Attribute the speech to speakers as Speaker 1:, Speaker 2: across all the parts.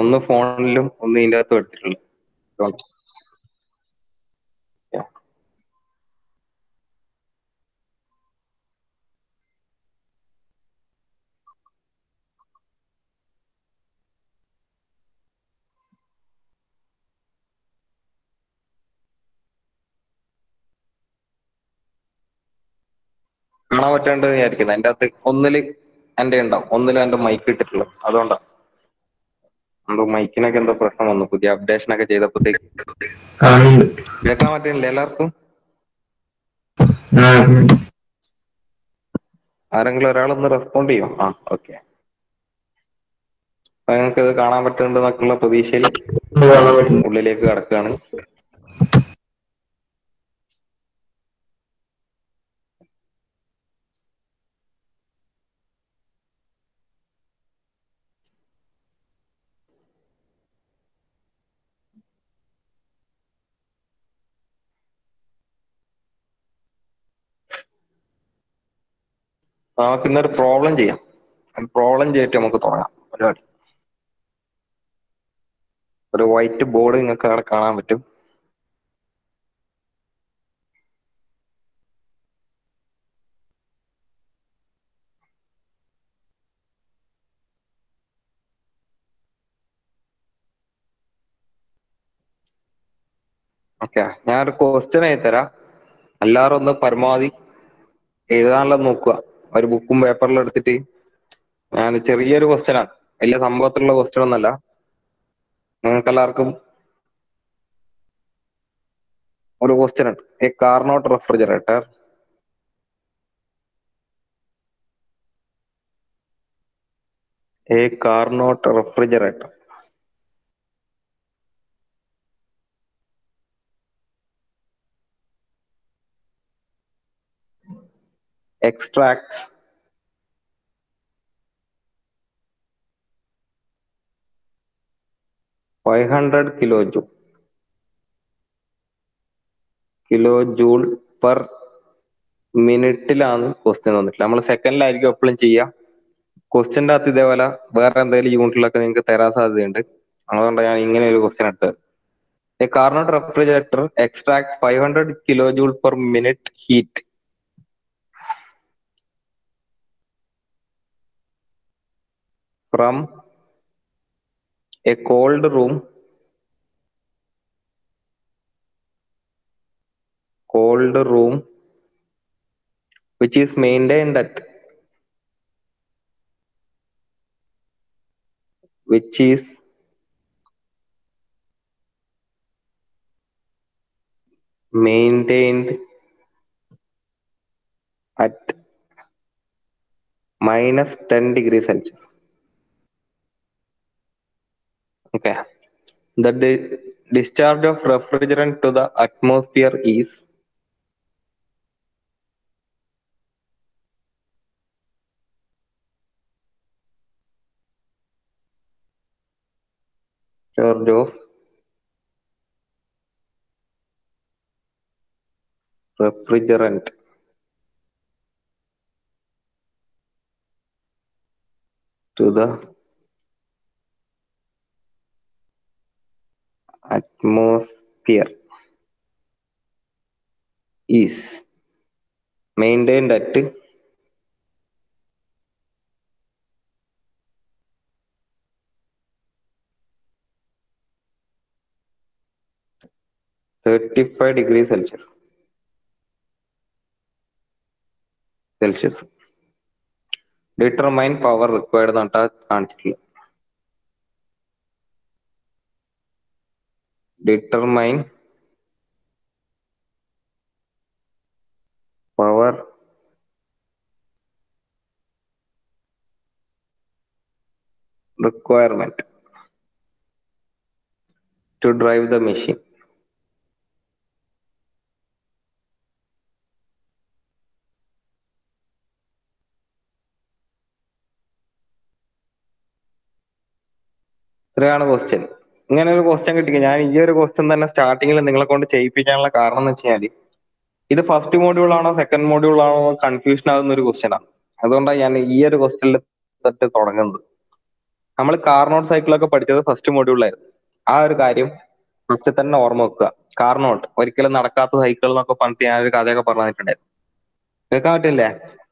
Speaker 1: ഒന്ന് ഫോണിലും ഒന്ന് ഇതിന്റെ അകത്തും എടുത്തിട്ടുള്ളത് അതുകൊണ്ട്. Yeah. കാണാൻ പറ്റാണ്ട് വിചാരിക്കുന്നത് എന്റെ അകത്ത് ഒന്നില് എന്റെ ഉണ്ടാവും ഒന്നില് എന്റെ മൈക്ക് ഇട്ടിട്ടുള്ളത് അതുകൊണ്ടാ എന്തോ മൈക്കിനൊക്കെ എന്തോ പ്രശ്നം വന്നു പുതിയ അപ്ഡേഷൻ ഒക്കെ ചെയ്തപ്പോഴത്തേക്ക്
Speaker 2: കാണുന്നുണ്ട്
Speaker 1: കേൾക്കാൻ പറ്റുന്നില്ല എല്ലാവർക്കും
Speaker 2: ആ, കാണുന്നുണ്ട്.
Speaker 1: ആരെങ്കിലും ഒരാളൊന്ന് റെസ്പോണ്ട് ചെയ്യോ ആ ഓക്കെ നിങ്ങൾക്ക് ഇത് കാണാൻ പറ്റുന്നുണ്ടെന്നൊക്കെയുള്ള പ്രതീക്ഷയിൽ
Speaker 2: കാണാൻ പറ്റുന്നു.
Speaker 1: ഉള്ളിലേക്ക് കടക്കുകയാണ് നമുക്ക് ഇന്നൊരു പ്രോബ്ലം ചെയ്യാം പ്രോബ്ലം ചെയ്തിട്ട് നമുക്ക് തുടങ്ങാം പരിപാടി ഒരു വൈറ്റ് ബോർഡ് നിങ്ങൾക്ക് അവിടെ കാണാൻ പറ്റും ഓക്കെ ഞാനൊരു ക്വസ്റ്റ്യൻ ആയി തരാം എല്ലാവരും ഒന്ന് പരമാവധി എഴുതാനുള്ള നോക്കുക ഒരു ബുക്കും പേപ്പറിലും എടുത്തിട്ട് ഞാൻ ചെറിയൊരു ക്വസ്റ്റ്യൻ ആണ് വലിയ സംഭവത്തിലുള്ള ക്വസ്റ്റ്യൻ ഒന്നല്ല നിങ്ങൾക്ക് എല്ലാവർക്കും ഒരു ക്വസ്റ്റ്യൻ ഉണ്ട് a Carnot refrigerator a Carnot refrigerator extracts five hundred kilojoule kilojoule per മിനിറ്റിലാണ് ക്വസ്റ്റ്യൻ വന്നിട്ടില്ല നമ്മൾ സെക്കൻഡിലായിരിക്കും എപ്പോഴും ചെയ്യുക ക്വസ്റ്റ്യൻ്റെ അകത്ത് ഇതേപോലെ വേറെ എന്തെങ്കിലും യൂണിറ്റിലൊക്കെ നിങ്ങൾക്ക് തരാൻ സാധ്യതയുണ്ട് അതുകൊണ്ട് ഞാൻ ഇങ്ങനെ ഒരു ക്വസ്റ്റ്യൻ എടുത്തത് a Carnot refrigerator extracts five hundred kilojoule per minute heat from a cold room cold room which is maintained at which is maintained at minus 10 degrees celsius Okay. The di- discharge of refrigerant to the atmosphere is discharge of refrigerant to the atmosphere is maintained at thirty-five degrees Celsius. Celsius. Determine power required എന്നിട്ടാ കാണിച്ചിട്ടുള്ളത് determine power requirement to drive the machine. ഇത്രയാണ് question ഇങ്ങനെ ഒരു question കിട്ടി ഞാൻ ഈ ഒരു question തന്നെ സ്റ്റാർട്ടിങ്ങിൽ നിങ്ങളെ കൊണ്ട് ചെയ്യിപ്പിക്കാനുള്ള കാരണം എന്ന് വെച്ചാൽ ഇത് ഫസ്റ്റ് മോഡ്യൂൾ ആണോ സെക്കൻഡ് മോഡ്യൂൾ ആണോ കൺഫ്യൂഷൻ ആകുന്ന ഒരു ക്വസ്റ്റ്യൻ ആണ് അതുകൊണ്ടാണ് ഞാൻ ഈ ഒരു ക്വസ്റ്റ്യനിൽ തൊട്ട് തുടങ്ങുന്നത് നമ്മൾ കാർനോട്ട് സൈക്കിളൊക്കെ പഠിച്ചത് ഫസ്റ്റ് മൊഡ്യൂളിലായിരുന്നു ആ ഒരു കാര്യം ഫസ്റ്റ് തന്നെ ഓർമ്മ വെക്കുക കാർനോട്ട് ഒരിക്കലും നടക്കാത്ത സൈക്കിൾ എന്നൊക്കെ പറഞ്ഞിട്ട് ഞാൻ ഒരു കഥയൊക്കെ പറഞ്ഞു തന്നിട്ടുണ്ടായിരുന്നു കേൾക്കാൻ പറ്റില്ലേ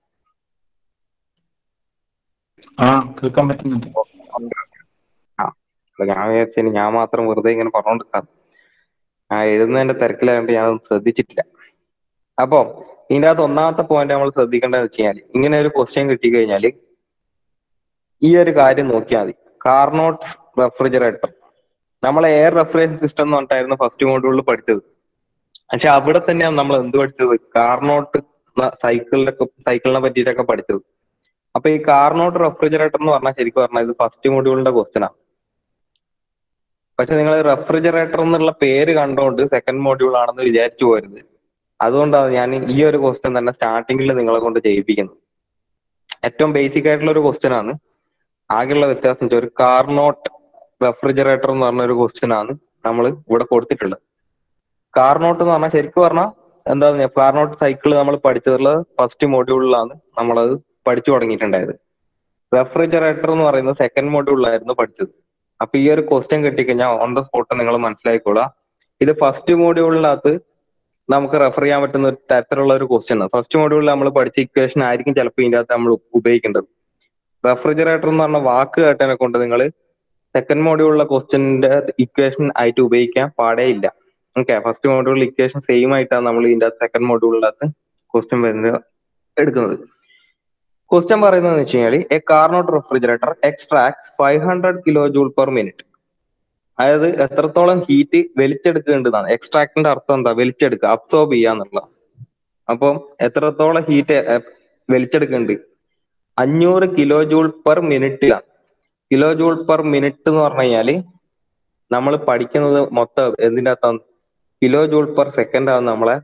Speaker 2: ആ കേൾക്കാൻ പറ്റുന്നുണ്ട്
Speaker 1: ആ അല്ല ഞാൻ വിചാരിച്ചു ഞാൻ മാത്രം വെറുതെ ഇങ്ങനെ പറഞ്ഞോണ്ടിരിക്കാം ആ എഴുതുന്നതിന്റെ തിരക്കിലായതുകൊണ്ട് ഞാൻ ശ്രദ്ധിച്ചിട്ടില്ല അപ്പൊ ഇതിന്റെ അകത്ത് ഒന്നാമത്തെ പോയിന്റ് നമ്മൾ ശ്രദ്ധിക്കേണ്ടതെന്ന് വെച്ച് കഴിഞ്ഞാൽ ഇങ്ങനെ ഒരു ക്വസ്റ്റ്യൻ കിട്ടിക്കഴിഞ്ഞാല് ഈ ഒരു കാര്യം നോക്കിയാൽ മതി കാർനോട്ട് റെഫ്രിജറേറ്റർ നമ്മൾ എയർ റെഫ്രിജറേഷൻ സിസ്റ്റം എന്ന് പറഞ്ഞിട്ടായിരുന്നു ഫസ്റ്റ് മോഡ്യൂളിൽ പഠിച്ചത് പക്ഷെ അവിടെ തന്നെയാണ് നമ്മൾ എന്ത് പഠിച്ചത് കാർനോട്ട് സൈക്കിളിനെ സൈക്കിളിനെ പറ്റിയിട്ടൊക്കെ പഠിച്ചത് അപ്പൊ ഈ കാർനോട്ട് റെഫ്രിജറേറ്റർ എന്ന് പറഞ്ഞാൽ ശരിക്കും പറഞ്ഞാൽ ഇത് ഫസ്റ്റ് മൊഡ്യൂളിന്റെ ക്വസ്റ്റ്യൻ ആണ് പക്ഷെ നിങ്ങൾ റെഫ്രിജറേറ്റർ എന്നുള്ള പേര് കണ്ടുകൊണ്ട് സെക്കൻഡ് മോഡ്യൂൾ ആണെന്ന് വിചാരിച്ചു പോരുത് അതുകൊണ്ടാണ് ഞാൻ ഈ ഒരു ക്വസ്റ്റ്യൻ തന്നെ സ്റ്റാർട്ടിങ്ങിൽ നിങ്ങളെ കൊണ്ട് ചെയ്യിപ്പിക്കുന്നത് ഏറ്റവും ബേസിക് ആയിട്ടുള്ള ഒരു ക്വസ്റ്റ്യൻ ആണ് ആകെയുള്ള വ്യത്യാസം വെച്ചാൽ ഒരു കാർനോട്ട് റെഫ്രിജറേറ്റർ എന്ന് പറഞ്ഞ ഒരു ക്വസ്റ്റ്യൻ ആണ് നമ്മൾ ഇവിടെ കൊടുത്തിട്ടുള്ളത് കാർനോട്ട് എന്ന് പറഞ്ഞാൽ ശരിക്കും പറഞ്ഞാൽ എന്താ കാർനോട്ട് സൈക്കിൾ നമ്മൾ പഠിച്ചതുള്ളത് ഫസ്റ്റ് മോഡ്യൂളിലാണ് നമ്മളത് പഠിച്ചു തുടങ്ങിയിട്ടുണ്ടായത് റെഫ്രിജറേറ്റർ എന്ന് പറയുന്നത് സെക്കൻഡ് മോഡ്യൂളിലായിരുന്നു പഠിച്ചത് അപ്പൊ ഈ ഒരു ക്വസ്റ്റ്യൻ കിട്ടിക്കഴിഞ്ഞാൽ ഓൺ ദ സ്പോട്ട് നിങ്ങൾ മനസ്സിലാക്കിക്കോളാം ഇത് ഫസ്റ്റ് മോഡ്യൂളിനകത്ത് നമുക്ക് റെഫർ ചെയ്യാൻ പറ്റുന്ന ഒരു തരത്തിലുള്ള ഒരു ക്വസ്റ്റ്യൻ ആണ് ഫസ്റ്റ് മോഡ്യൂളിൽ നമ്മൾ പഠിച്ച ഇക്വേഷൻ ആയിരിക്കും ചിലപ്പോൾ ഇതിന്റെ അകത്ത് നമ്മൾ ഉപയോഗിക്കേണ്ടത് റെഫ്രിജറേറ്റർ എന്ന് പറഞ്ഞ വാക്ക് കേട്ടതിനെ കൊണ്ട് നിങ്ങൾ സെക്കൻഡ് മോഡ്യൂളിലെ ക്വസ്റ്റ്യന്റെ ഇക്വേഷൻ ആയിട്ട് ഉപയോഗിക്കാൻ പാടേ ഇല്ല ഓക്കെ ഫസ്റ്റ് മോഡ്യൂളിൽ ഇക്വേഷൻ സെയിം ആയിട്ടാണ് നമ്മൾ ഇതിന്റെ സെക്കൻഡ് മോഡ്യൂളിനകത്ത് ക്വസ്റ്റ്യൻ വരുന്നത് എടുക്കുന്നത് ക്വസ്റ്റ്യൻ പറയുന്നത് വെച്ച് കഴിഞ്ഞാൽ a Carnot refrigerator extract five hundred kilo joule per minute അതായത് എത്രത്തോളം ഹീറ്റ് വലിച്ചെടുക്കേണ്ടതാണ് എക്സ്ട്രാക്ടിന്റെ അർത്ഥം എന്താ വലിച്ചെടുക്കുക അബ്സോർബ് ചെയ്യുക എന്നുള്ള അപ്പം എത്രത്തോളം ഹീറ്റ് വലിച്ചെടുക്കുന്നുണ്ട് അഞ്ഞൂറ് കിലോ ജൂൾ പെർ മിനിറ്റിലാണ് കിലോ ജൂൾ പെർ മിനിറ്റ് എന്ന് പറഞ്ഞു കഴിഞ്ഞാല് നമ്മൾ പഠിക്കുന്നത് മൊത്തം എന്തിന്റെ അകത്താണ് കിലോ ജൂൾ പെർ സെക്കൻഡ് ആണ് നമ്മളെ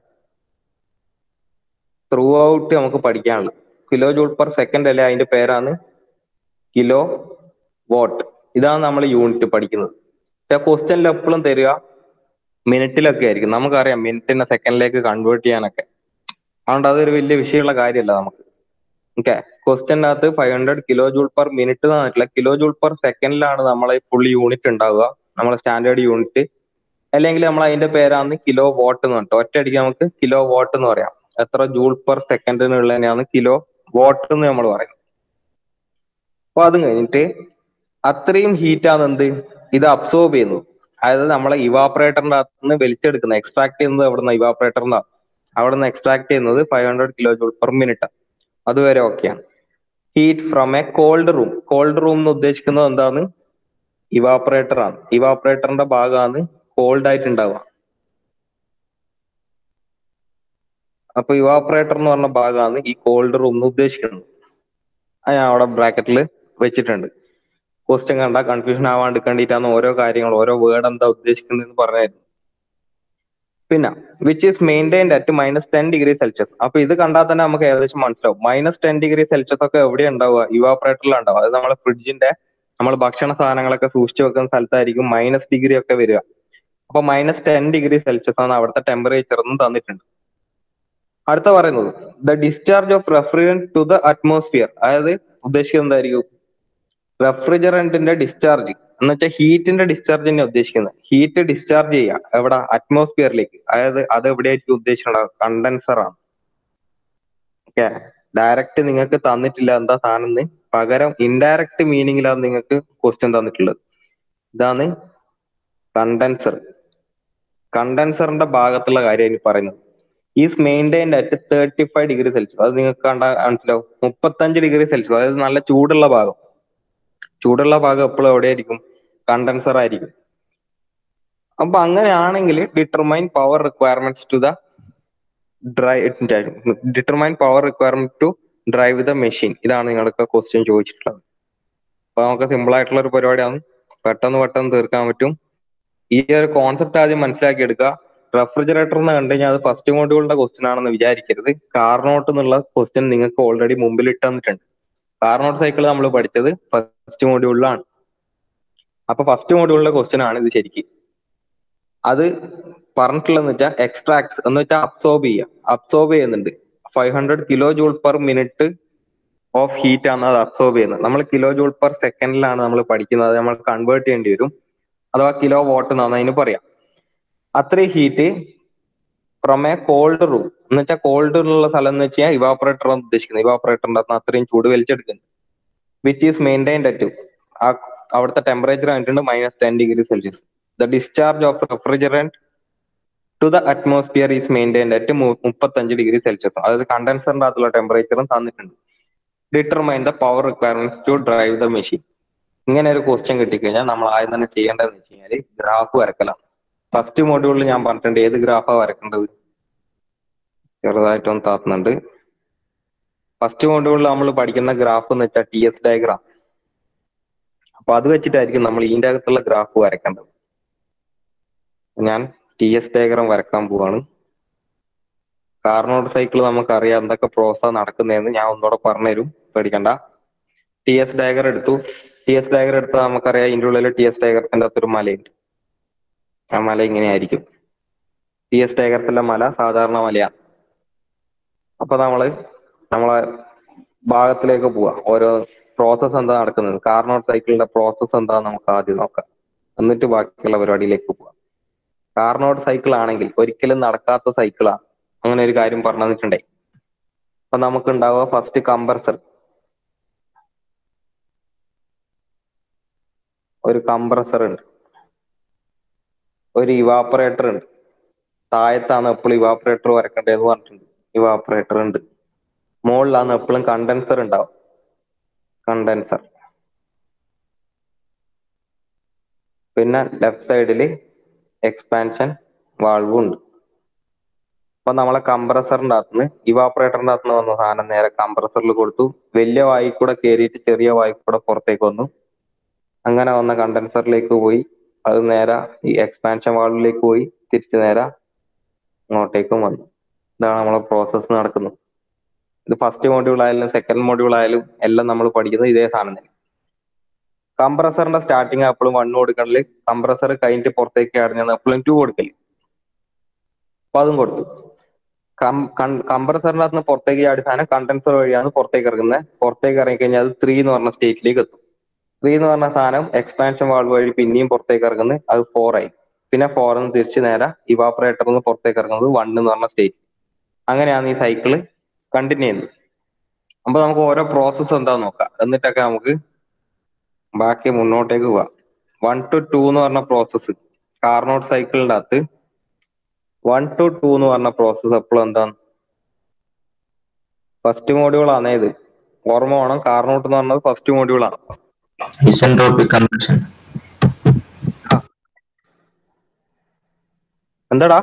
Speaker 1: ത്രൂ ഔട്ട് നമുക്ക് പഠിക്കാനുള്ളത് കിലോ ജൂൾ പെർ സെക്കൻഡ് അല്ലെ അതിന്റെ പേരാണ് കിലോ വോട്ട് ഇതാണ് നമ്മൾ യൂണിറ്റ് പഠിക്കുന്നത് പക്ഷെ ക്വസ്റ്റ്യനിൽ എപ്പോഴും തരിക മിനിറ്റിലൊക്കെ ആയിരിക്കും നമുക്കറിയാം മിനിറ്റിനെ സെക്കൻഡിലേക്ക് കൺവേർട്ട് ചെയ്യാനൊക്കെ അതുകൊണ്ട് അതൊരു വലിയ വിഷയമുള്ള കാര്യമല്ല നമുക്ക് ഓക്കെ ക്വസ്റ്റ്യനകത്ത് five hundred kilo joule per minute തന്നിട്ടില്ല കിലോ ജൂൾ പെർ സെക്കൻഡിലാണ് നമ്മളെ ഫുൾ യൂണിറ്റ് ഉണ്ടാവുക നമ്മളെ സ്റ്റാൻഡേർഡ് യൂണിറ്റ് അല്ലെങ്കിൽ നമ്മൾ അതിന്റെ പേരാണ് കിലോ വാട്ട് എന്ന് പറഞ്ഞിട്ട് ഒറ്റയടിക്ക് നമുക്ക് കിലോ വാട്ട് എന്ന് പറയാം എത്ര ജൂൾ പെർ സെക്കൻഡിനുള്ളതിനെയാണ് കിലോ വാട്ട് എന്ന് നമ്മൾ പറയും അപ്പൊ അതും കഴിഞ്ഞിട്ട് അത്രയും ഹീറ്റ് ആണ് എന്ത് ഇത് അബ്സോർബ് ചെയ്യുന്നത് അതായത് നമ്മളെ ഇവാപ്പറേറ്ററിന്റെ അകത്ത് നിന്ന് വലിച്ചെടുക്കുന്നത് എക്സ്ട്രാക്ട് ചെയ്യുന്നത് എവിടെ നിന്ന് ഇവാപ്പറേറ്ററിന്റെ അവിടെ നിന്ന് എക്സ്ട്രാക്ട് ചെയ്യുന്നത് five hundred kilo joule per minute അതുവരെ ഓക്കെയാണ് heat from a cold room cold room എന്ന് ഉദ്ദേശിക്കുന്നത് എന്താണ് ഇവാപ്പറേറ്റർ ആണ് ഇവാപ്പറേറ്ററിന്റെ ഭാഗമാണ് കോൾഡ് ആയിട്ട് ഉണ്ടാവുക അപ്പൊ ഇവാപ്പറേറ്റർ എന്ന് പറഞ്ഞ ഭാഗമാണ് ഈ കോൾഡ് റൂം എന്ന് ഉദ്ദേശിക്കുന്നത് അത് ഞാൻ അവിടെ ബ്രാക്കറ്റിൽ വെച്ചിട്ടുണ്ട് ക്വസ്റ്റ്യൻ കണ്ട കൺഫ്യൂഷൻ ആവാണ്ട് കണ്ടിട്ടാണ് ഓരോ കാര്യങ്ങൾ ഓരോ വേർഡ് എന്താ ഉദ്ദേശിക്കുന്നതെന്ന് പറഞ്ഞായിരുന്നു പിന്നെ which is maintained at minus ten degree Celsius അപ്പൊ ഇത് കണ്ടാൽ തന്നെ നമുക്ക് ഏകദേശം മനസ്സിലാവും മൈനസ് ടെൻ ഡിഗ്രി സെൽഷ്യസ് ഒക്കെ എവിടെ ഉണ്ടാവുക ഇവാപ്പറേറ്ററിലാണ് ഉണ്ടാവുക അത് നമ്മളെ ഫ്രിഡ്ജിന്റെ നമ്മൾ ഭക്ഷണ സാധനങ്ങളൊക്കെ സൂക്ഷിച്ചു വെക്കുന്ന സ്ഥലത്തായിരിക്കും മൈനസ് ഡിഗ്രി ഒക്കെ വരിക അപ്പൊ മൈനസ് ടെൻ ഡിഗ്രി സെൽഷ്യസ് ആണ് അവിടുത്തെ ടെമ്പറേച്ചർ എന്നും തന്നിട്ടുണ്ട് അടുത്ത പറയുന്നത് the discharge of refrigerant to the atmosphere അതായത് ഉദ്ദേശിക്കുന്നത് എന്തായിരിക്കും റെഫ്രിജറന്റിന്റെ ഡിസ്ചാർജ് എന്ന് വെച്ചാൽ ഹീറ്റിന്റെ ഡിസ്ചാർജ് തന്നെ ഉദ്ദേശിക്കുന്നത് ഹീറ്റ് ഡിസ്ചാർജ് ചെയ്യുക എവിടെ അറ്റ്മോസ്ഫിയറിലേക്ക് അതായത് അത് എവിടെയായിരിക്കും ഉദ്ദേശിക്കുന്നത് കണ്ടൻസർ ആണ് ഓക്കെ ഡയറക്റ്റ് നിങ്ങൾക്ക് തന്നിട്ടില്ല എന്താ സാധനം പകരം ഇൻഡയറക്റ്റ് മീനിങ്ങിലാണ് നിങ്ങൾക്ക് ക്വസ്റ്റ്യൻ തന്നിട്ടുള്ളത് ഇതാണ് കണ്ടൻസർ കണ്ടൻസറിന്റെ ഭാഗത്തുള്ള കാര്യം ഇനി പറയുന്നത് is maintained at thirty five degree Celsius അത് നിങ്ങൾക്ക് കണ്ട മനസ്സിലാവും മുപ്പത്തഞ്ച് ഡിഗ്രി സെൽഷ്യസ് അതായത് നല്ല ചൂടുള്ള ഭാഗം ചൂടുള്ള ഭാഗം എപ്പോഴും എവിടെയായിരിക്കും കണ്ടൻസർ ആയിരിക്കും അപ്പൊ അങ്ങനെയാണെങ്കിൽ determine power requirements to the dry determine power requirement to drive the machine ഇതാണ് നിങ്ങൾക്ക് ക്വസ്റ്റ്യൻ ചോദിച്ചിട്ടുള്ളത് അപ്പൊ നമുക്ക് സിമ്പിൾ ആയിട്ടുള്ള ഒരു പരിപാടിയാണ് പെട്ടെന്ന് പെട്ടെന്ന് തീർക്കാൻ പറ്റും ഈ ഒരു കോൺസെപ്റ്റ് ആദ്യം മനസ്സിലാക്കി എടുക്കുക റെഫ്രിജറേറ്റർ എന്ന് കണ്ടു കഴിഞ്ഞാൽ അത് ഫസ്റ്റ് മോഡ്യൂളിന്റെ ക്വസ്റ്റ്യൻ ആണെന്ന് വിചാരിക്കരുത് കാർനോട്ട് എന്നുള്ള ക്വസ്റ്റ്യൻ നിങ്ങൾക്ക് ഓൾറെഡി മുമ്പിൽ ഇട്ട് തന്നിട്ടുണ്ട് കാർനോട്ട് സൈക്കിൾ നമ്മൾ പഠിച്ചത് ഫസ്റ്റ് മോഡ്യൂളിലാണ് അപ്പൊ ഫസ്റ്റ് മോഡ്യൂളിലെ ക്വസ്റ്റ്യൻ ആണ് ഇത് ശരിക്കും അത് പറഞ്ഞിട്ടുള്ളതെന്ന് വെച്ചാൽ എക്സ്ട്രാക്ട് എന്ന് വെച്ചാൽ അബ്സോർബ് ചെയ്യുക അബ്സോർബ് ചെയ്യുന്നുണ്ട് five hundred kilo joule per minute of heat ആണ് അത് അബ്സോർബ് ചെയ്യുന്നത് നമ്മൾ കിലോ ജൂൾ പെർ സെക്കൻഡിലാണ് നമ്മൾ പഠിക്കുന്നത് നമ്മൾ കൺവേർട്ട് ചെയ്യേണ്ടി വരും അഥവാ കിലോ വാട്ട് എന്നാണ് അതിന് പറയാം അത്രയും heat from a cold room എന്ന് വെച്ചാൽ കോൾഡ് ഉള്ള സ്ഥലം എന്ന് വെച്ചാൽ ഇവാപ്പറേറ്റർ ആണ് ഉദ്ദേശിക്കുന്നത് ഇവാപ്പറേറ്ററിന്റെ അകത്ത് അത്രയും ചൂട് വലിച്ചെടുക്കുന്നത് വിച്ച് ഈസ് മെയിൻറ്റൈൻഡ് അറ്റ് ആ അവിടുത്തെ ടെമ്പറേച്ചർ ആയിട്ടുണ്ട് minus ten degree Celsius the discharge of refrigerant to the atmosphere is maintained at മുപ്പത്തഞ്ച് ഡിഗ്രി സെൽഷ്യസ് അതായത് കണ്ടൻസറിന്റെ അകത്തുള്ള ടെമ്പറേച്ചറും തന്നിട്ടുണ്ട് determine the power requirements to drive the machine ഇങ്ങനെ ഒരു ക്വസ്റ്റ്യൻ കിട്ടിക്കഴിഞ്ഞാൽ നമ്മൾ ആദ്യം തന്നെ ചെയ്യേണ്ടതെന്ന് വെച്ച് കഴിഞ്ഞാൽ ഗ്രാഫ് വരക്കലാണ് ഫസ്റ്റ് മോഡ്യൂളിൽ ഞാൻ പറഞ്ഞിട്ടുണ്ട് ഏത് ഗ്രാഫാ വരക്കേണ്ടത് ചെറുതായിട്ടൊന്ന് താത്തുന്നുണ്ട് ഫസ്റ്റ് മോഡ്യൂളിൽ നമ്മൾ പഠിക്കുന്ന ഗ്രാഫ് എന്ന് വെച്ചാൽ ടി എസ് ഡയഗ്രാം അപ്പൊ അത് വെച്ചിട്ടായിരിക്കും നമ്മൾ ഇതിന്റെ അകത്തുള്ള ഗ്രാഫ് വരക്കേണ്ടത് ഞാൻ ടി എസ് ഡയഗ്രാം വരക്കാൻ പോവാണ് കാർണോട്ട് സൈക്കിൾ നമുക്കറിയാം എന്തൊക്കെ പ്രോസസ് നടക്കുന്നതെന്ന് ഞാൻ ഒന്നുകൂടെ പറഞ്ഞുതരും പേടിക്കണ്ട ടി എസ് ഡയഗ്രം എടുത്തു ടി എസ് ഡയഗ്രം എടുത്താൽ നമുക്കറിയാം ഇതിന്റെ ഉള്ളിൽ ടി എസ് ഡയഗ്രത്തിന്റെ അകത്തൊരു മലയുണ്ട് ആ മല ഇങ്ങനെയായിരിക്കും ടി എസ് ഡയഗ്രത്തിലെ മല സാധാരണ മലയാണ് അപ്പൊ നമ്മള് നമ്മളെ ഭാഗത്തിലേക്ക് പോവാം ഓരോ പ്രോസസ്സ് എന്താ നടക്കുന്നത് കാർണോട്ട് സൈക്കിളിന്റെ പ്രോസസ്സ് എന്താ നമുക്ക് ആദ്യം നോക്കാം എന്നിട്ട് ബാക്കിയുള്ള പരിപാടിയിലേക്ക് പോവാം കാർണോട്ട് സൈക്കിൾ ആണെങ്കിൽ ഒരിക്കലും നടക്കാത്ത സൈക്കിളാണ് അങ്ങനെ ഒരു കാര്യം പറഞ്ഞു തന്നിട്ടുണ്ടേ അപ്പൊ നമുക്ക് ഉണ്ടാവുക ഫസ്റ്റ് കംപ്രസർ ഒരു കംപ്രസർ ഉണ്ട് ഒരു ഇവാപ്പറേറ്റർ ഉണ്ട് താഴത്താണ് എപ്പോഴും ഇവാപ്പറേറ്റർ വരക്കേണ്ടതെന്ന് പറഞ്ഞിട്ടുണ്ട് ഇവാപ്പറേറ്റർ ഉണ്ട് മുകളിലാണ് എപ്പോഴും കണ്ടൻസർ ഉണ്ടാവും കണ്ടൻസർ പിന്നെ ലെഫ്റ്റ് സൈഡിൽ എക്സ്പാൻഷൻ വാൾവും ഉണ്ട് അപ്പൊ നമ്മളെ കംപ്രസറിന്റെ അകത്തുനിന്ന് ഇവാപ്പറേറ്ററിന്റെ അകത്തുനിന്ന് വന്ന സാധനം നേരെ കംപ്രസറിൽ കൊടുത്തു വലിയ വായി കൂടെ കയറിയിട്ട് ചെറിയ വായി കൂടെ പുറത്തേക്ക് വന്നു അങ്ങനെ വന്ന കണ്ടൻസറിലേക്ക് പോയി അത് നേരെ ഈ എക്സ്പാൻഷൻ വാൾവിലേക്ക് പോയി തിരിച്ചു നേരെ ഇങ്ങോട്ടേക്കും വന്നു ഇതാണ് നമ്മളെ പ്രോസസ്സ് നടക്കുന്നത് ഇത് ഫസ്റ്റ് മോഡ്യൂൾ ആയാലും സെക്കൻഡ് മോഡ്യൂൾ ആയാലും എല്ലാം നമ്മൾ പഠിക്കുന്നത് ഇതേ സാധനം തന്നെ കംപ്രസറിന്റെ സ്റ്റാർട്ടിങ് എപ്പോഴും വണ്ണ് കൊടുക്കണല് കംപ്രസർ കഴിഞ്ഞിട്ട് പുറത്തേക്ക് അടഞ്ഞാൽ എപ്പോഴും ടു കൊടുക്കല് അപ്പൊ അതും കൊടുത്തു കംപ്രസറിന്റെ അകത്ത് പുറത്തേക്ക് ചാടി സാധനം കണ്ടൻസർ വഴിയാണ് പുറത്തേക്ക് ഇറങ്ങുന്നത് പുറത്തേക്ക് ഇറങ്ങി കഴിഞ്ഞാൽ അത് ത്രീ എന്ന് പറഞ്ഞ സ്റ്റേറ്റിലേക്ക് എത്തും ത്രീ എന്ന് പറഞ്ഞ സാധനം എക്സ്പാൻഷൻ വാൾവ് വഴി പിന്നെയും പുറത്തേക്ക് ഇറങ്ങുന്നത് അത് ഫോർ ആയി പിന്നെ ഫോർ എന്ന് തിരിച്ച് നേരെ ഇവാപ്പറേറ്ററിൽ നിന്ന് പുറത്തേക്ക് ഇറങ്ങുന്നത് വൺ എന്ന് പറഞ്ഞ സ്റ്റേറ്റ് അങ്ങനെയാണ് ഈ സൈക്കിള് കണ്ടിന്യൂ ചെയ്യുന്നത് അപ്പൊ നമുക്ക് ഓരോ പ്രോസസ്സ് എന്താന്ന് നോക്കാം എന്നിട്ടൊക്കെ നമുക്ക് ബാക്കി മുന്നോട്ടേക്ക് പോവാം വൺ ടു ടു എന്ന് പറഞ്ഞ പ്രോസസ്സ് കാർനോട്ട് സൈക്കിളിന്റെ അകത്ത് വൺ ടു ടു എന്ന് പറഞ്ഞ പ്രോസസ്സ് എപ്പോഴും എന്താണ് ഫസ്റ്റ് മോഡ്യൂൾ ആണ് ഇത് ഓർമ്മ വേണം കാർനോട്ട് എന്ന് പറഞ്ഞത് ഫസ്റ്റ് മോഡ്യൂൾ ആണ്
Speaker 2: ഐസെൻട്രോപിക് കൺവെർഷൻ
Speaker 1: എന്താടാ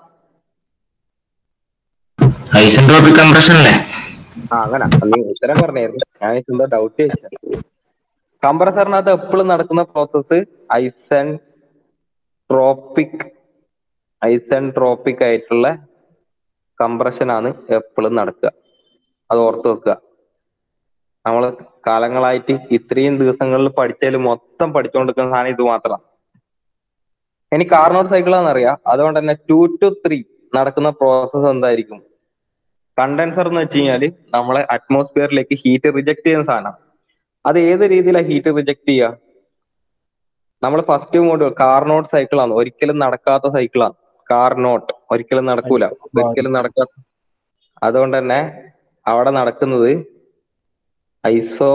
Speaker 2: ഐസെൻട്രോപിക് കംപ്രഷൻ അല്ലേ
Speaker 1: ആ അങ്ങനെ നീ ഉത്തരം പറഞ്ഞായിരുന്നു ഞാൻ എന്താ ഡൗട്ട് ചോദിച്ചത് കംപ്രസറിനകത്ത് എപ്പോഴും നടക്കുന്ന process isentropic isentropic ആയിട്ടുള്ള കംപ്രഷൻ ആണ് എപ്പോഴും നടക്കുക അത് ഓർത്ത് വെക്കുക നമ്മൾ കാലങ്ങളായിട്ട് ഇത്രയും ദിവസങ്ങളിൽ പഠിച്ചതിൽ മൊത്തം പഠിച്ചുകൊണ്ടിരിക്കുന്ന സാധനം ഇത് മാത്രമാണ് ഇനി കാർണോട്ട് സൈക്കിൾ ആണെന്നറിയാം അതുകൊണ്ട് തന്നെ ടു ടു ത്രീ നടക്കുന്ന പ്രോസസ്സ് എന്തായിരിക്കും കണ്ടൻസർ എന്ന് വെച്ച് കഴിഞ്ഞാൽ നമ്മളെ അറ്റ്മോസ്ഫിയറിലേക്ക് ഹീറ്റ് റിജക്ട് ചെയ്യുന്ന സാധനം അത് ഏത് രീതിയിലാണ് ഹീറ്റ് റിജക്ട് ചെയ്യുക നമ്മൾ ഫസ്റ്റ് മോഡ്യൂൾ കാർനോട്ട് സൈക്കിൾ ആണ് ഒരിക്കലും നടക്കാത്ത സൈക്കിളാണ് കാർനോട്ട് ഒരിക്കലും നടക്കൂല ഒരിക്കലും നടക്കാത്ത അതുകൊണ്ട് തന്നെ അവിടെ നടക്കുന്നത് ഐസോ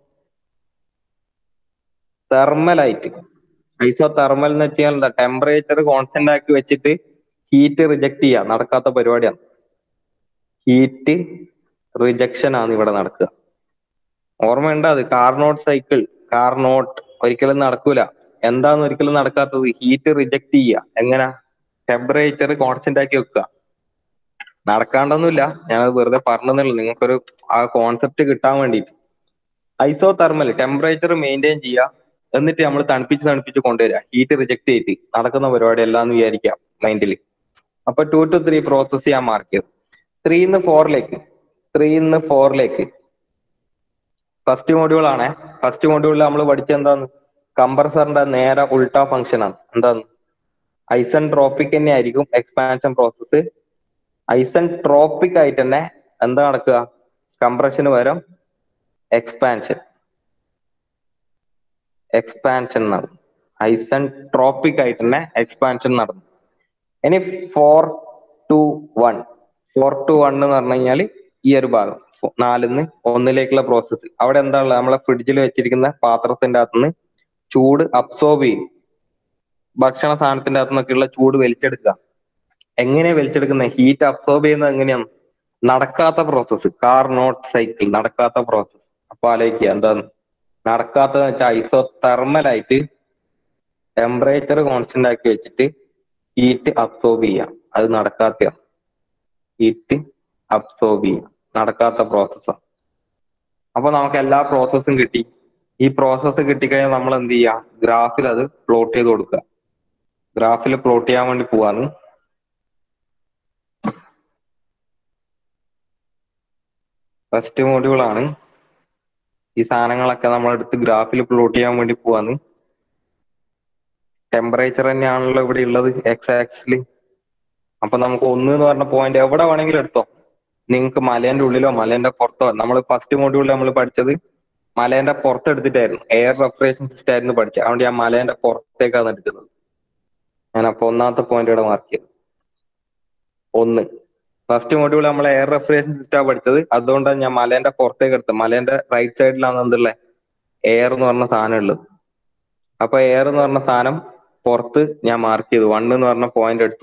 Speaker 1: തെർമലായിട്ട് ഐസോ തെർമൽ എന്ന് വെച്ചാൽ എന്താ ടെമ്പറേച്ചർ കോൺസ്റ്റന്റ് ആക്കി വെച്ചിട്ട് ഹീറ്റ് റിജക്ട് ചെയ്യുക നടക്കാത്ത പരിപാടിയാണ് ഹീറ്റ് റിജക്ഷൻ ആണ് ഇവിടെ നടക്കുക ഓർമ്മയുണ്ട് അത് കാർനോട്ട് സൈക്കിൾ കാർനോട്ട് ഒരിക്കലും നടക്കൂല എന്താന്ന് ഒരിക്കലും നടക്കാത്തത് ഹീറ്റ് റിജക്ട് ചെയ്യുക എങ്ങനെ ടെമ്പറേച്ചർ കോൺസ്റ്റന്റ് ആക്കി വെക്കുക നടക്കാണ്ടൊന്നുമില്ല ഞാനത് വെറുതെ പറഞ്ഞെന്നുള്ളൂ നിങ്ങൾക്കൊരു ആ കോൺസെപ്റ്റ് കിട്ടാൻ വേണ്ടിയിട്ട് ഐസോ തെർമൽ ടെമ്പറേച്ചർ മെയിൻറ്റെയിൻ ചെയ്യുക എന്നിട്ട് നമ്മൾ തണുപ്പിച്ച് തണുപ്പിച്ച് കൊണ്ടുവരിക ഹീറ്റ് റിജക്ട് ചെയ്തിട്ട് നടക്കുന്ന പരിപാടി അല്ലാന്ന് വിചാരിക്കാം മൈൻഡിൽ അപ്പൊ ടു ടു ത്രീ പ്രോസസ് ചെയ്യാൻ മാർക്ക് ചെയ്തു ത്രീന്ന് ഫോറിലേക്ക് ത്രീന്ന് ഫോറിലേക്ക് ഫസ്റ്റ് മോഡ്യൂൾ ആണ് ഫസ്റ്റ് മോഡ്യൂളിൽ നമ്മൾ പഠിച്ച എന്താന്ന് കംപ്രസറിന്റെ നേരെ ഉൾട്ടാ ഫംഗ്ഷൻ ആണ് എന്താന്ന് ഐസൺ ട്രോപ്പിക് തന്നെ ആയിരിക്കും എക്സ്പാൻഷൻ പ്രോസസ്സ് ഐസൺ ട്രോപ്പിക് ആയിട്ട് തന്നെ എന്താ നടക്കുക കംപ്രഷന് പകരം എക്സ്പാൻഷൻ എക്സ്പാൻഷൻ നടന്നു ഐസൺ ട്രോപ്പിക് ആയിട്ട് തന്നെ എക്സ്പാൻഷൻ നടന്നു ഇനി four two one four two one എന്ന് പറഞ്ഞു കഴിഞ്ഞാൽ ഈ ഒരു ഭാഗം ഫോ- നാലിന്ന് ഒന്നിലേക്കുള്ള പ്രോസസ്സ് അവിടെ എന്താ ഉള്ളത് നമ്മളെ ഫ്രിഡ്ജിൽ വെച്ചിരിക്കുന്ന പാത്രത്തിന്റെ അകത്തുനിന്ന് ചൂട് അബ്സോർബ് ചെയ്യും ഭക്ഷണ സാധനത്തിന്റെ അകത്തു നിന്നൊക്കെയുള്ള ചൂട് വലിച്ചെടുക്കുക എങ്ങനെയാ വലിച്ചെടുക്കുന്നത് ഹീറ്റ് അബ്സോർബ് ചെയ്യുന്നത് എങ്ങനെയാണ് നടക്കാത്ത പ്രോസസ്സ് കാർ നോട്ട് സൈക്കിൾ നടക്കാത്ത പ്രോസസ്സ് അപ്പൊ ആലോചിക്കുക എന്താണ് നടക്കാത്തതെന്ന് വെച്ചാൽ ഐസോ തെർമലായിട്ട് ടെമ്പറേച്ചർ കോൺസ്റ്റന്റ് ആക്കി വെച്ചിട്ട് ഹീറ്റ് അബ്സോർബ് ചെയ്യാം അത് നടക്കാത്ത ഹീറ്റ് അബ്സോർബ് ചെയ്യാം നടക്കാത്ത പ്രോസസ്സാണ് അപ്പൊ നമുക്ക് എല്ലാ പ്രോസസ്സും കിട്ടി ഈ പ്രോസസ്സ് കിട്ടിക്കഴിഞ്ഞാൽ നമ്മൾ എന്ത് ചെയ്യുക ഗ്രാഫിൽ അത് പ്ലോട്ട് ചെയ്ത് കൊടുക്കുക ഗ്രാഫിൽ പ്ലോട്ട് ചെയ്യാൻ വേണ്ടി പോവാണ് ഫസ്റ്റ് മോഡ്യൂൾ ആണ് ഈ സാധനങ്ങളൊക്കെ നമ്മൾ എടുത്ത് ഗ്രാഫിൽ പ്ലോട്ട് ചെയ്യാൻ വേണ്ടി പോവാണ് ടെമ്പറേച്ചർ തന്നെയാണല്ലോ ഇവിടെ ഉള്ളത് എക്സ് ആക്സിൽ അപ്പൊ നമുക്ക് ഒന്ന് എന്ന് പറഞ്ഞ പോയിന്റ് എവിടെ വേണമെങ്കിലും എടുത്തോ നിങ്ങൾക്ക് മലേന്റെ ഉള്ളിലോ മലേന്റെ പുറത്തോ നമ്മൾ ഫസ്റ്റ് മോഡ്യൂളിൽ നമ്മൾ പഠിച്ചത് മലേന്റെ പുറത്ത് എടുത്തിട്ടായിരുന്നു എയർ റെഫ്രിജറേഷൻ സിസ്റ്റം ആയിരുന്നു പഠിച്ചത് അതുകൊണ്ട് ഞാൻ മലേന്റെ പുറത്തേക്കാണ് എടുക്കുന്നത് ഞാൻ അപ്പൊ ഒന്നാമത്തെ പോയിന്റ് ഇവിടെ മാർക്ക് ചെയ്തു ഒന്ന് ഫസ്റ്റ് മോഡ്യൂൾ നമ്മൾ എയർ റെഫ്രിജറേഷൻ സിസ്റ്റം പഠിച്ചത് അതുകൊണ്ടാണ് ഞാൻ മലേന്റെ പുറത്തേക്ക് എടുത്തത് മലേന്റെ റൈറ്റ് സൈഡിലാണ് എന്തുള്ളത് എയർ എന്ന് പറഞ്ഞ സാധനം ഉള്ളത് അപ്പൊ എയർ എന്ന് പറഞ്ഞ സാധനം പുറത്ത് ഞാൻ മാർക്ക് ചെയ്തു വൺ എന്ന് പറഞ്ഞ പോയിന്റ് എടുത്തു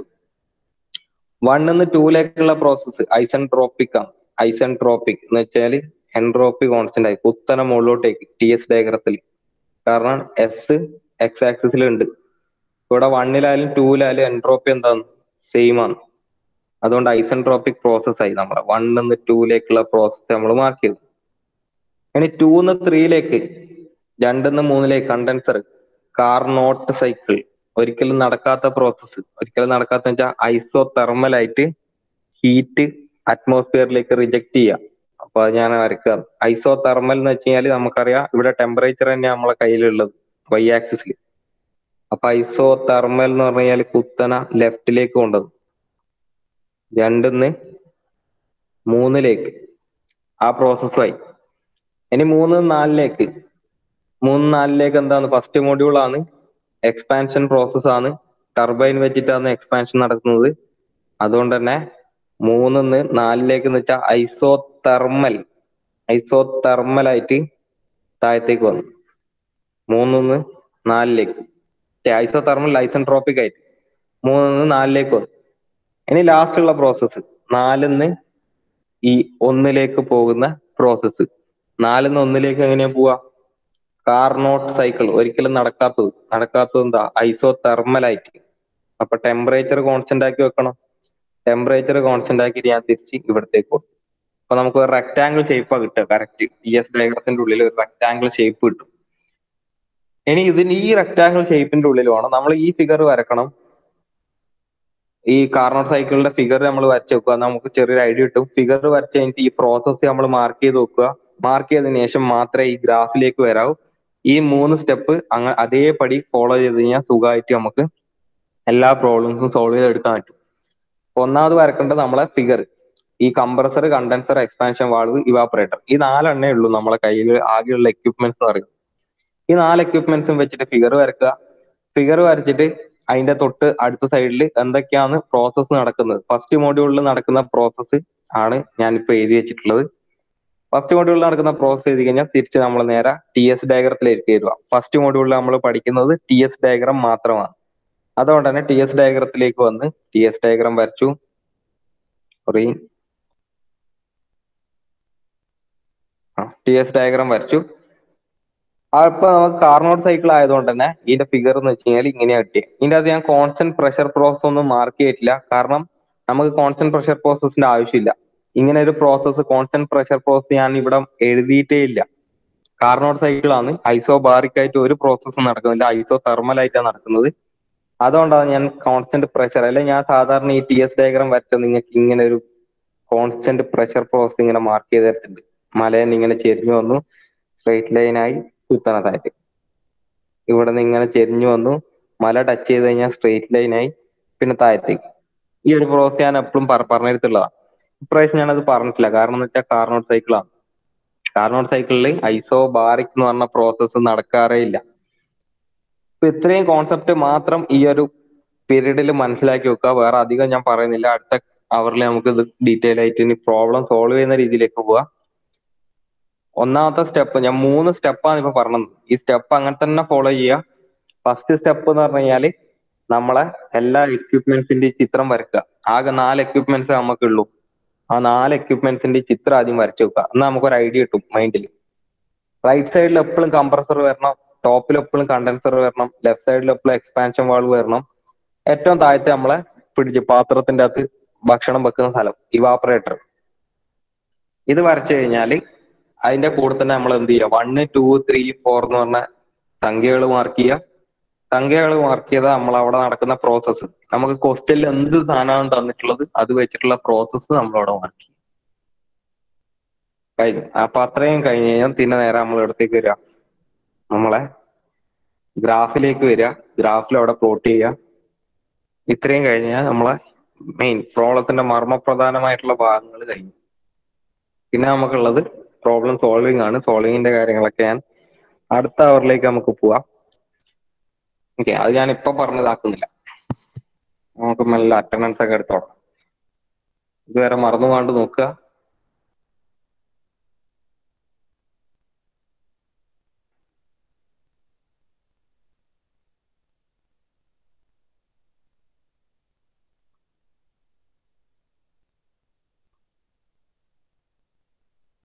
Speaker 1: വൺ നിന്ന് ടൂയിലേക്കുള്ള പ്രോസസ്സ് ഐസൻട്രോപ്പിക് ആണ് ഐസൻട്രോപ്പിക് എന്ന് വെച്ചാല് എൻട്രോപ്പി കോൺസ്റ്റന്റ് ആയി കുത്തനെ മുകളിലോട്ടേക്ക് ടി എസ് ഡയഗ്രത്തിൽ കാരണം എസ് എക്സ് ആക്സിസിൽ ഉണ്ട് ഇവിടെ വണ്ണിലായാലും ടൂവിലായാലും എൻട്രോപ്പി എന്താണ് സെയിം ആണ് അതുകൊണ്ട് ഐസൻട്രോപ്പിക് പ്രോസസ് ആയി നമ്മളെ വൺ നിന്ന് ടൂയിലേക്കുള്ള പ്രോസസ്സ് നമ്മൾ മാർക്ക് ചെയ്തു ഇനി ടൂന്ന് ത്രീയിലേക്ക് രണ്ടിന്ന് മൂന്നിലേക്ക് കണ്ടൻസർ കാർ നോട്ട് സൈക്കിൾ ഒരിക്കലും നടക്കാത്ത പ്രോസസ്സ് ഒരിക്കലും നടക്കാത്ത വെച്ചാൽ ഐസോ തെർമൽ ആയിട്ട് ഹീറ്റ് അറ്റ്മോസ്ഫിയറിലേക്ക് റിജക്ട് ചെയ്യുക അപ്പൊ അത് ഞാൻ വരക്കുക ഐസോ തെർമൽ എന്ന് വെച്ച് കഴിഞ്ഞാൽ നമുക്കറിയാം ഇവിടെ ടെമ്പറേച്ചർ തന്നെ നമ്മളെ കയ്യിലുള്ളത് വൈ ആക്സിസിൽ അപ്പൊ ഐസോ തെർമൽ എന്ന് പറഞ്ഞു കഴിഞ്ഞാൽ കുത്തന ലെഫ്റ്റിലേക്ക് കൊണ്ടത് രണ്ടിന്ന് മൂന്നിലേക്ക് ആ പ്രോസസ്സുമായി ഇനി മൂന്ന് നാലിലേക്ക് മൂന്ന് നാലിലേക്ക് എന്താണ് ഫസ്റ്റ് മോഡ്യൂൾ ആണ് എക്സ്പാൻഷൻ പ്രോസസ് ആണ് ടർബൈൻ വെച്ചിട്ടാണ് എക്സ്പാൻഷൻ നടക്കുന്നത് അതുകൊണ്ട് തന്നെ മൂന്നിന്ന് നാലിലേക്ക് എന്ന് വെച്ചാൽ ഐസോ തെർമൽ ഐസോ തെർമൽ ആയിട്ട് താഴത്തേക്ക് വന്നു മൂന്നിന്ന് നാലിലേക്ക് ഐസോ തെർമൽ ഐസൻട്രോപ്പിക് ആയിട്ട് മൂന്നിന്ന് നാലിലേക്ക് വന്നു ഇനി ലാസ്റ്റ് ഉള്ള പ്രോസസ്സ് നാലിന്ന് ഈ ഒന്നിലേക്ക് പോകുന്ന പ്രോസസ്സ് നാലിന്ന് ഒന്നിലേക്ക് എങ്ങനെയാ പോവാ കാർനോട്ട് സൈക്കിൾ ഒരിക്കലും നടക്കാത്തത് നടക്കാത്തത് എന്താ ഐസോ തെർമലായിട്ട് അപ്പൊ ടെമ്പറേച്ചർ കോൺസ്റ്റന്റ് ആക്കി വെക്കണം ടെമ്പറേച്ചർ കോൺസ്റ്റന്റ് ആക്കി ഞാൻ തിരിച്ച് ഇവിടത്തേക്ക് കൊടുക്കും അപ്പൊ നമുക്ക് ഒരു റെക്ടാംഗിൾ ഷേപ്പാ കിട്ടുക കറക്റ്റ് ടി എസ് ഡയഗ്രത്തിന്റെ ഉള്ളിൽ ഒരു റെക്ടാംഗിൾ ഷേപ്പ് കിട്ടും ഇനി ഇതിന് ഈ റെക്ടാംഗിൾ ഷേപ്പിന്റെ ഉള്ളിൽ വേണം നമ്മൾ ഈ ഫിഗർ വരക്കണം ഈ കാർണർ സൈക്കിളിന്റെ ഫിഗർ നമ്മൾ വരച്ച് വെക്കുക നമുക്ക് ചെറിയൊരു ഐഡിയ കിട്ടും ഫിഗർ വരച്ച് കഴിഞ്ഞിട്ട് ഈ പ്രോസസ്സ് നമ്മൾ മാർക്ക് ചെയ്ത് വെക്കുക മാർക്ക് ചെയ്തതിനു ശേഷം മാത്രമേ ഈ ഗ്രാഫിലേക്ക് വരാവൂ ഈ മൂന്ന് സ്റ്റെപ്പ് അങ്ങ അതേപടി ഫോളോ ചെയ്ത് കഴിഞ്ഞാൽ സുഖമായിട്ട് നമുക്ക് എല്ലാ പ്രോബ്ലംസും സോൾവ് ചെയ്തെടുക്കാൻ പറ്റും അപ്പൊ ഒന്നാമത് വരക്കേണ്ടത് നമ്മളെ ഫിഗർ ഈ compressor condenser expansion valve evaporator ഈ നാലെണ്ണേ ഉള്ളൂ നമ്മളെ കയ്യിൽ ആകെയുള്ള എക്യുപ്മെന്റ്സ് എന്ന് പറയുന്നത് ഈ നാല് എക്യുപ്മെന്റ്സും വെച്ചിട്ട് ഫിഗർ വരക്കുക ഫിഗർ വരച്ചിട്ട് അതിന്റെ തൊട്ട് അടുത്ത സൈഡിൽ എന്തൊക്കെയാണ് പ്രോസസ്സ് നടക്കുന്നത് ഫസ്റ്റ് മോഡ്യൂളിൽ നടക്കുന്ന പ്രോസസ്സ് ആണ് ഞാനിപ്പോ എഴുതി വെച്ചിട്ടുള്ളത് ഫസ്റ്റ് മോഡ്യൂളിൽ നടക്കുന്ന പ്രോസസ്സ് എഴുതി കഴിഞ്ഞാൽ തിരിച്ച് നമ്മൾ നേരെ ടി എസ് ഡയഗ്രത്തിലേക്ക് വരിക ഫസ്റ്റ് മോഡ്യൂളിൽ നമ്മൾ പഠിക്കുന്നത് ടി എസ് ഡയഗ്രാം മാത്രമാണ് അതുകൊണ്ട് തന്നെ ടി എസ് ഡയഗ്രത്തിലേക്ക് വന്ന് ടി എസ് ഡയഗ്രാം വരച്ചു സോറി ടി എസ് ഡയഗ്രാം വരച്ചു അപ്പൊ നമുക്ക് കാർനോട്ട് സൈക്കിൾ ആയതുകൊണ്ട് തന്നെ ഇതിന്റെ ഫിഗർ എന്ന് വെച്ച് കഴിഞ്ഞാൽ ഇങ്ങനെയാ കിട്ടിയത് ഇതിന്റെ അത് ഞാൻ കോൺസ്റ്റന്റ് പ്രഷർ പ്രോസസ് ഒന്നും മാർക്ക് ചെയ്തിട്ടില്ല കാരണം നമുക്ക് കോൺസ്റ്റന്റ് പ്രഷർ പ്രോസസ്സിന്റെ ആവശ്യമില്ല ഇങ്ങനെ ഒരു പ്രോസസ്സ് കോൺസ്റ്റന്റ് പ്രഷർ പ്രോസസ് ഞാൻ ഇവിടെ എഴുതിയിട്ടേ ഇല്ല കാർനോട്ട് സൈക്കിൾ ആണ് ഐസോബാറിക് ആയിട്ട് ഒരു പ്രോസസ്സും നടക്കുന്നില്ല ഐസോ തെർമൽ ആയിട്ടാണ് നടക്കുന്നത് അതുകൊണ്ടാണ് ഞാൻ കോൺസ്റ്റന്റ് പ്രഷർ അല്ലെ ഞാൻ സാധാരണ ഈ ടി എസ് ഡയഗ്രാം വരച്ച നിങ്ങൾക്ക് ഇങ്ങനെ ഒരു കോൺസ്റ്റന്റ് പ്രഷർ പ്രോസസ് ഇങ്ങനെ മാർക്ക് ചെയ്ത് തരുന്നുണ്ട് മലയിൽ ഇങ്ങനെ ചെരിഞ്ഞു വന്നു സ്ട്രെയിറ്റ് ലൈനായി കുത്തണതായിട്ട് ഇവിടെ നിന്ന് ഇങ്ങനെ ചെരിഞ്ഞു വന്നു മല ടച്ച് ചെയ്ത് കഴിഞ്ഞാൽ സ്ട്രെയിറ്റ് ലൈനായി പിന്നെ താഴത്തേക്ക് ഈ ഒരു പ്രോസസ് ഞാൻ എപ്പോഴും പറഞ്ഞെടുത്തുള്ളതാണ് ഇപ്രാവശ്യം ഞാനത് പറഞ്ഞിട്ടില്ല കാരണം എന്ന് വെച്ചാൽ കാർനോട്ട് സൈക്കിളാണ് കാർനോട്ട് സൈക്കിളിൽ ഐസോ ബാറിക് എന്ന് പറഞ്ഞ പ്രോസസ്സ് നടക്കാറേ ഇല്ല അപ്പൊ ഇത്രയും കോൺസെപ്റ്റ് മാത്രം ഈ ഒരു പീരീഡിൽ മനസ്സിലാക്കി വെക്കുക വേറെ അധികം ഞാൻ പറയുന്നില്ല അടുത്ത അവറിൽ നമുക്ക് ഇത് ഡീറ്റെയിൽ ആയിട്ട് ഇനി പ്രോബ്ലം സോൾവ് ചെയ്യുന്ന രീതിയിലേക്ക് പോവാ ഒന്നാമത്തെ സ്റ്റെപ്പ് ഞാൻ മൂന്ന് സ്റ്റെപ്പാണ് ഇപ്പൊ പറഞ്ഞത് ഈ സ്റ്റെപ്പ് അങ്ങനെ തന്നെ ഫോളോ ചെയ്യുക ഫസ്റ്റ് സ്റ്റെപ്പ് എന്ന് പറഞ്ഞു കഴിഞ്ഞാല് നമ്മളെ എല്ലാ എക്യുപ്മെന്റ്സിന്റെ ചിത്രം വരക്കുക ആകെ നാല് എക്യുപ്മെന്റ്സ് നമുക്കുള്ളൂ ആ നാല് എക്യുപ്മെന്റ്സിന്റെ ചിത്രം ആദ്യം വരച്ചു വെക്കുക എന്നാൽ നമുക്കൊരു ഐഡിയ കിട്ടും മൈൻഡിൽ റൈറ്റ് സൈഡിൽ എപ്പോഴും കംപ്രസർ വരണം ടോപ്പിൽ എപ്പോഴും കണ്ടൻസർ വരണം ലെഫ്റ്റ് സൈഡിൽ എപ്പോഴും എക്സ്പാൻഷൻ വാൾവ് വരണം ഏറ്റവും താഴത്തെ നമ്മളെ പിടിച്ച് പാത്രത്തിന്റെ അകത്ത് ഭക്ഷണം വെക്കുന്ന സ്ഥലം ഇവാപ്പറേറ്റർ ഇത് വരച്ചു കഴിഞ്ഞാല് അതിന്റെ കൂടെ തന്നെ നമ്മൾ എന്ത് ചെയ്യുക വണ്ണ് ടു ത്രീ ഫോർ എന്ന് പറഞ്ഞ സംഖ്യകൾ മാർക്ക് ചെയ്യുക സംഖ്യകൾ മാർക്ക് ചെയ്താൽ നമ്മൾ അവിടെ നടക്കുന്ന പ്രോസസ്സ് നമുക്ക് ക്വസ്റ്റ്യനിൽ എന്ത് സാധനമാണ് തന്നിട്ടുള്ളത് അത് വെച്ചിട്ടുള്ള പ്രോസസ്സ് നമ്മളവിടെ മാർക്ക് ചെയ്യും കഴിഞ്ഞു അപ്പൊ അത്രയും കഴിഞ്ഞ് കഴിഞ്ഞാൽ പിന്നെ നേരെ നമ്മൾ ഇടത്തേക്ക് വരിക നമ്മളെ ഗ്രാഫിലേക്ക് വരിക ഗ്രാഫിൽ അവിടെ പ്ലോട്ട് ചെയ്യുക ഇത്രയും കഴിഞ്ഞാൽ നമ്മളെ മെയിൻ പ്രോബ്ലത്തിന്റെ മർമ്മപ്രധാനമായിട്ടുള്ള ഭാഗങ്ങൾ കഴിഞ്ഞു പിന്നെ നമുക്കുള്ളത് പ്രോബ്ലം സോൾവിങ് ആണ് സോൾവിങ്ങിന്റെ കാര്യങ്ങളൊക്കെ ഞാൻ അടുത്ത അവറിലേക്ക് നമുക്ക് പോവാം ഓക്കെ അത് ഞാൻ ഇപ്പൊ പറഞ്ഞതാക്കുന്നില്ല നമുക്ക് മെല്ലെ അറ്റൻഡൻസ് ഒക്കെ എടുത്തോളാം ഇതുവരെ മറന്നു പോകാണ്ട് നോക്കുക